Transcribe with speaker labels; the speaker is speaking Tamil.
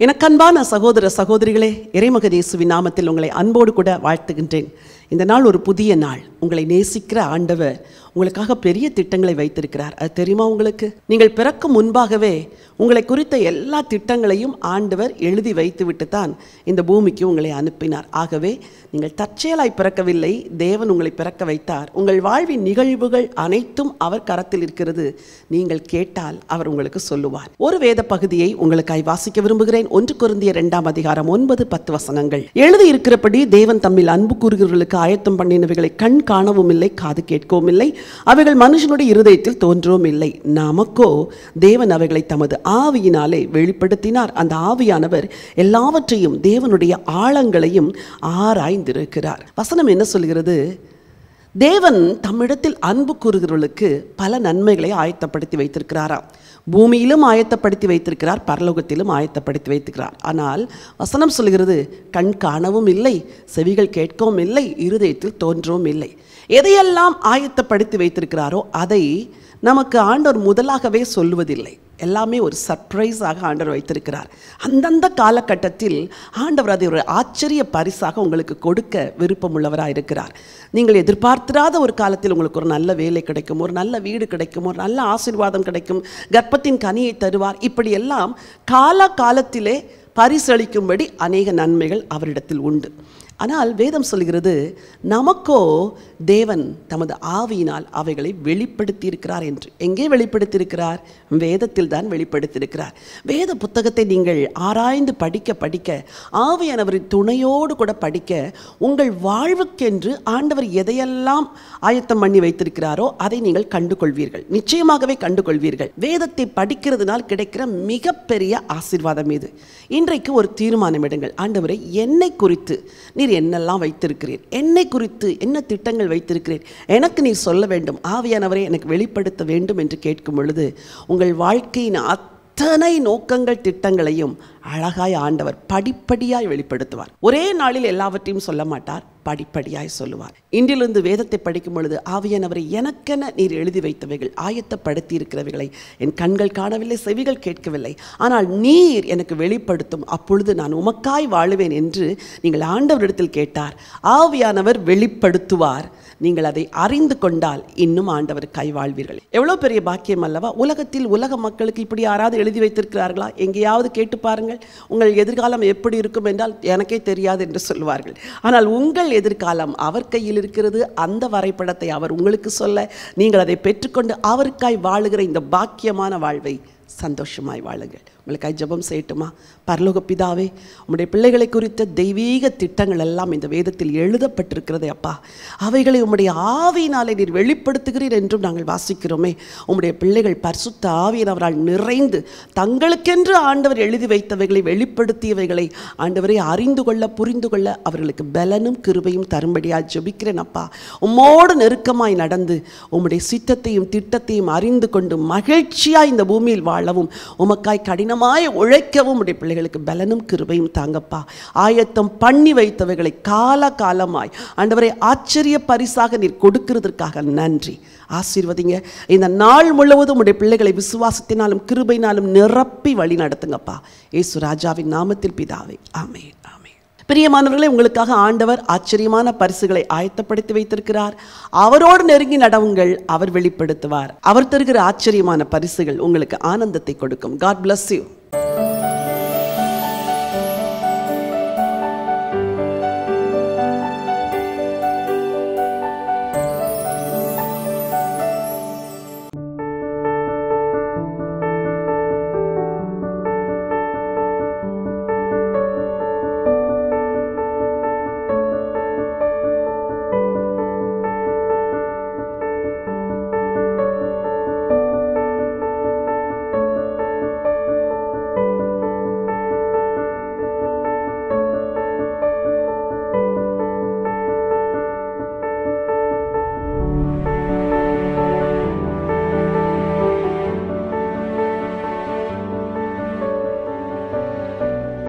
Speaker 1: எனக்கன்பான சகோதர சகோதரிகளே இறைமகன் இயேசுவின் நாமத்தில் உங்களை அன்போடு கூட வாழ்த்துகின்றேன் இந்த நாள் ஒரு புதிய நாள் உங்களை நேசிக்கிற ஆண்டவர் உங்களுக்காக பெரிய திட்டங்களை வைத்திருக்கிறார் அது தெரியுமா உங்களுக்கு நீங்கள் பிறக்கும் முன்பாகவே உங்களை குறித்த எல்லா திட்டங்களையும் ஆண்டவர் எழுதி வைத்துவிட்டு தான் இந்த பூமிக்கு உங்களை அனுப்பினார் ஆகவே நீங்கள் தற்செயலாய் பிறக்கவில்லை தேவன் உங்களை பிறக்க வைத்தார் உங்கள் வாழ்வின் நிகழ்வுகள் அனைத்தும் அவர் கரத்தில் இருக்கிறது நீங்கள் கேட்டால் அவர் உங்களுக்கு சொல்லுவார் ஒரு வேத பகுதியை உங்களுக்காய் வாசிக்க விரும்புகிறேன் ஒன்று குருந்திய இரண்டாம் அதிகாரம் ஒன்பது பத்து வசனங்கள் எழுதி இருக்கிறபடி தேவன் தம்மில் அன்பு கூறுகிறவர்களுக்கு ஆயத்தம் பண்ணினவைகளை கண் காணவும் இல்லை காது கேட்கவும் இல்லை அவைகள் மனுஷனுடைய இருதயத்தில் தோன்றவும் இல்லை நமக்கோ தேவன் அவைகளை தமது ஆவியினாலே வெளிப்படுத்தினார் அந்த ஆவியானவர் எல்லாவற்றையும் தேவனுடைய ஆழங்களையும் ஆராய்ந்திருக்கிறார் வசனம் என்ன சொல்கிறது தேவன் தம்மிடத்தில் அன்பு கூறுகிறவர்களுக்கு பல நன்மைகளை ஆயத்தப்படுத்தி வைத்திருக்கிறாராம் பூமியிலும் ஆயத்தப்படுத்தி வைத்திருக்கிறார் பரலோகத்திலும் ஆயத்தப்படுத்தி வைத்திருக்கிறார் ஆனால் வசனம் சொல்கிறது கண் காணவும் இல்லை செவிகள் கேட்கவும் இல்லை இருதயத்தில் தோன்றவும் இல்லை எதையெல்லாம் ஆயத்தப்படுத்தி வைத்திருக்கிறாரோ அதை நமக்கு ஆண்டவர் முதலாகவே சொல்லுவதில்லை எல்லாமே ஒரு சர்ப்ரைஸாக ஆண்டவர் வைத்திருக்கிறார் அந்தந்த காலகட்டத்தில் ஆண்டவர் அதை ஒரு ஆச்சரிய பரிசாக உங்களுக்கு கொடுக்க விருப்பமுள்ளவராக இருக்கிறார் நீங்கள் எதிர்பார்த்திராத ஒரு காலத்தில் உங்களுக்கு ஒரு நல்ல வேலை கிடைக்கும் ஒரு நல்ல வீடு கிடைக்கும் ஒரு நல்ல ஆசீர்வாதம் கிடைக்கும் கர்ப்பத்தின் கனியை தருவார் இப்படியெல்லாம் கால காலத்திலே பரிசளிக்கும்படி அநேக நன்மைகள் அவரிடத்தில் உண்டு ஆனால் வேதம் சொல்கிறது நமக்கோ தேவன் தமது ஆவியினால் அவைகளை வெளிப்படுத்தி இருக்கிறார் என்று எங்கே வெளிப்படுத்தியிருக்கிறார் வேதத்தில் தான் வெளிப்படுத்தியிருக்கிறார் வேத புத்தகத்தை நீங்கள் ஆராய்ந்து படிக்க படிக்க ஆவியானவரின் துணையோடு கூட படிக்க உங்கள் வாழ்வுக்கென்று ஆண்டவர் எதையெல்லாம் ஆயத்தம் பண்ணி வைத்திருக்கிறாரோ அதை நீங்கள் கண்டுகொள்வீர்கள் நிச்சயமாகவே கண்டுகொள்வீர்கள் வேதத்தை படிக்கிறதுனால் கிடைக்கிற மிகப்பெரிய ஆசீர்வாதம் இது இன்றைக்கு ஒரு தீர்மானம் எடுங்கள் ஆண்டவரை என்னை குறித்து நீர் என்னெல்லாம் வைத்திருக்கிறீர் என்னை குறித்து என்ன திட்டங்கள் வைத்திருக்கிறீர் எனக்கு நீர் சொல்ல வேண்டும் ஆவியானவரை எனக்கு வெளிப்படுத்த வேண்டும் என்று கேட்கும் பொழுது உங்கள் வாழ்க்கையின் அத்தனை நோக்கங்கள் திட்டங்களையும் அழகாய் ஆண்டவர் படிப்படியாய் வெளிப்படுத்துவார் ஒரே நாளில் எல்லாவற்றையும் சொல்ல மாட்டார் படிப்படியாய் சொல்லுவார் இன்றிலிருந்து வேதத்தை படிக்கும் பொழுது ஆவியானவரை எனக்கென நீர் எழுதி வைத்தவைகள் ஆயத்தப்படுத்தி இருக்கிறவைகளை என் கண்கள் காணவில்லை செவிகள் கேட்கவில்லை ஆனால் நீர் எனக்கு வெளிப்படுத்தும் அப்பொழுது நான் உமக்காய் வாழுவேன் என்று நீங்கள் ஆண்டவரிடத்தில் கேட்டார் ஆவியானவர் வெளிப்படுத்துவார் நீங்கள் அதை அறிந்து கொண்டால் இன்னும் ஆண்டவர் கைவாழ்வீர்கள் எவ்வளோ பெரிய பாக்கியம் அல்லவா உலகத்தில் உலக மக்களுக்கு இப்படி யாராவது எழுதி வைத்திருக்கிறார்களா எங்கேயாவது கேட்டு பாருங்கள் உங்கள் எதிர்காலம் எப்படி இருக்கும் என்றால் எனக்கே தெரியாது என்று சொல்வார்கள் ஆனால் உங்கள் எதிர்காலம் அவர் கையில் இருக்கிறது அந்த வரைபடத்தை அவர் உங்களுக்கு சொல்ல நீங்கள் அதை பெற்றுக்கொண்டு அவருக்காய் வாழுகிற இந்த பாக்கியமான வாழ்வை சந்தோஷமாய் வாழுங்கள் உங்களுக்காய் ஜெபம் செய்யட்டுமா பரலோக பிதாவே உம்முடைய பிள்ளைகளை குறித்த தெய்வீக திட்டங்கள் எல்லாம் இந்த வேதத்தில் எழுதப்பட்டிருக்கிறது அப்பா அவைகளை உம்முடைய ஆவியினாலே நீர் வெளிப்படுத்துகிறீர் என்றும் நாங்கள் வாசிக்கிறோமே உம்முடைய பிள்ளைகள் பரிசுத்த ஆவியினவரால் நிறைந்து தங்களுக்கென்று ஆண்டவர் எழுதி வைத்தவைகளை வெளிப்படுத்தியவைகளை ஆண்டவரை அறிந்து கொள்ள புரிந்து கொள்ள அவர்களுக்கு பலனும் கிருபையும் தரும்படியாக ஜெபிக்கிறேன் அப்பா உம்மோடு நெருக்கமாய் நடந்து உம்முடைய சித்தத்தையும் திட்டத்தையும் அறிந்து கொண்டு மகிழ்ச்சியாய் இந்த பூமியில் வாழவும் உமக்காய் கடினமாய் உழைக்கவும் உடைய பிள்ளைகளுக்கு பலனும் கிருபையும் தாங்கப்பா ஆயத்தம் பண்ணி வைத்தவைகளை கால காலமாய் ஆண்டவரை ஆச்சரிய பரிசாக நீர் கொடுக்கிறதற்காக நன்றி ஆசீர்வதிங்க இந்த நாள் முழுவதும் உடைய பிள்ளைகளை விசுவாசத்தினாலும் கிருபையினாலும் நிரப்பி வழி நடத்துங்கப்பா ஏசு ராஜாவின் நாமத்தில் பிதாவே ஆமே ஆமே பிரியமானவர்களே உங்களுக்காக ஆண்டவர் ஆச்சரியமான பரிசுகளை ஆயத்தப்படுத்தி வைத்திருக்கிறார் அவரோடு நெருங்கி நடவுங்கள் அவர் வெளிப்படுத்துவார் அவர் தருகிற ஆச்சரியமான பரிசுகள் உங்களுக்கு ஆனந்தத்தை கொடுக்கும் காட் bless யூ